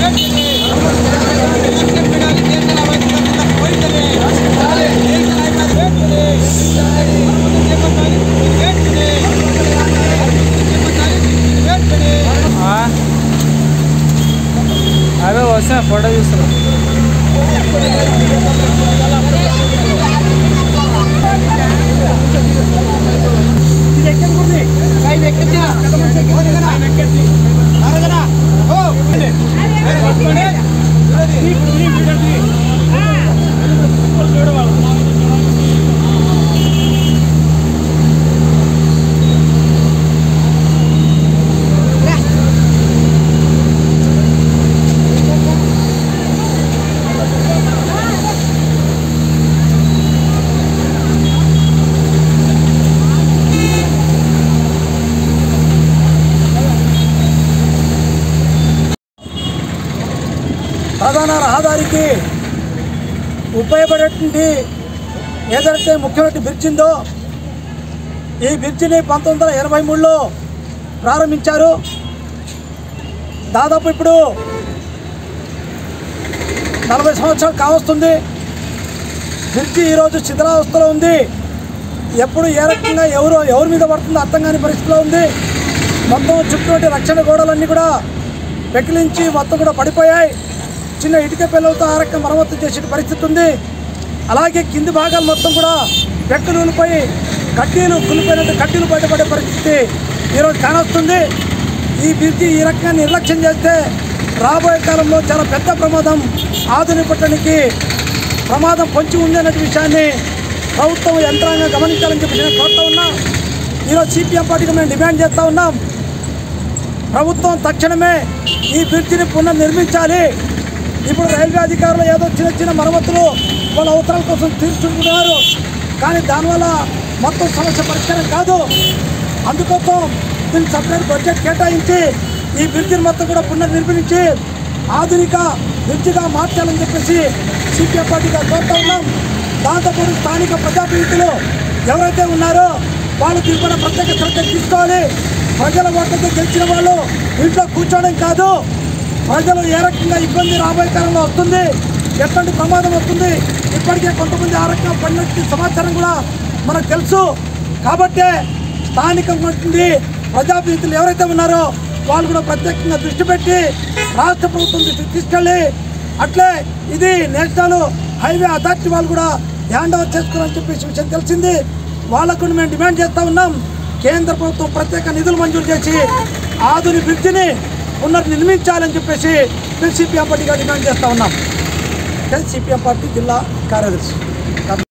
అదే వస్తే ఫోటో చూస్తున్నాం ప్రధాన రహదారికి ఉపయోగపడేటువంటి ఏదైతే ముఖ్యమైన బ్రిడ్జ్ ఉందో ఈ బ్రిడ్జిని పంతొమ్మిది వందల ఎనభై మూడులో ప్రారంభించారు దాదాపు ఇప్పుడు నలభై సంవత్సరాలు కావస్తుంది బ్రిడ్జి ఈరోజు శిథిలావస్థలో ఉంది ఎప్పుడు ఏ రకంగా ఎవరు ఎవరి మీద పడుతుందో అర్థం కాని పరిస్థితిలో ఉంది మొత్తం చుట్టూ రక్షణ గోడలన్నీ కూడా పెకిలించి మొత్తం కూడా పడిపోయాయి చిన్న ఇటుక పిల్లలతో ఆ రకంగా మరమ్మతు చేసే పరిస్థితి ఉంది అలాగే కింది భాగాలు మొత్తం కూడా పెక్కలు ఉలిపోయి కడ్డీలు కులిపోయినట్టు కడ్డీలు బయటపడే పరిస్థితి ఈరోజు కానొస్తుంది ఈ బ్రిడ్జి ఈ రకంగా నిర్లక్ష్యం చేస్తే రాబోయే కాలంలో చాలా పెద్ద ప్రమాదం ఆధునిపట్టడానికి ప్రమాదం పొంచి ఉంది అనే విషయాన్ని ప్రభుత్వం యంత్రాంగం గమనించాలని చెప్పి నేను కోరుతా ఉన్నా ఈరోజు సిపిఎం పార్టీకి మేము డిమాండ్ చేస్తూ ఉన్నాం ప్రభుత్వం తక్షణమే ఈ బ్రిడ్జిని పునర్నిర్మించాలి ఇప్పుడు రైల్వే అధికారులు ఏదో చిన్న చిన్న మరమ్మతులు వాళ్ళ అవసరాల కోసం తీర్చుకుంటున్నారు కానీ దానివల్ల మొత్తం సమస్య పరిష్కారం కాదు అందుకోసం దీన్ని సపరేట్ బడ్జెట్ కేటాయించి ఈ బ్రిడ్జిని మొత్తం కూడా పునర్నిర్మించి ఆధునిక బ్రిడ్జిగా మార్చాలని చెప్పేసి సిపిఎం పార్టీగా కోరుతా ఉన్నాం దాంతోపాటు స్థానిక ప్రజాప్రతినిధులు ఎవరైతే ఉన్నారో వాళ్ళు దీని పైన ప్రత్యేక శ్రద్ధ తీసుకోవాలి ప్రజల ఓట్లతో గెలిచిన వాళ్ళు ఇంట్లో కూర్చోవడం కాదు ప్రజలు ఏ రకంగా ఇబ్బంది రాబోయే కాలంలో వస్తుంది ఎట్లాంటి ప్రమాదం వస్తుంది ఇప్పటికే కొంతమంది ఆ రకంగా పడినట్టు సమాచారం కూడా మనకు తెలుసు కాబట్టే స్థానికమైనటువంటి ప్రజాప్రతినిధులు ఎవరైతే ఉన్నారో వాళ్ళు కూడా ప్రత్యేకంగా దృష్టి పెట్టి రాష్ట్ర ప్రభుత్వం దృష్టికి తీసుకెళ్ళి అట్లే ఇది నేషనల్ హైవే అథారిటీ వాళ్ళు కూడా హ్యాండ్ ఓవర్ చేసుకోవాలని చెప్పేసి విషయం తెలిసింది వాళ్ళకు కూడా మేము డిమాండ్ చేస్తూ ఉన్నాం కేంద్ర ప్రభుత్వం ప్రత్యేక నిధులు మంజూరు చేసి ఆధునిక బ్రిడ్జిని పునర్నిర్మించాలని చెప్పేసి మేము సిపిఎం పార్టీగా డిమాండ్ చేస్తూ ఉన్నాం సిపిఎం పార్టీ జిల్లా కార్యదర్శి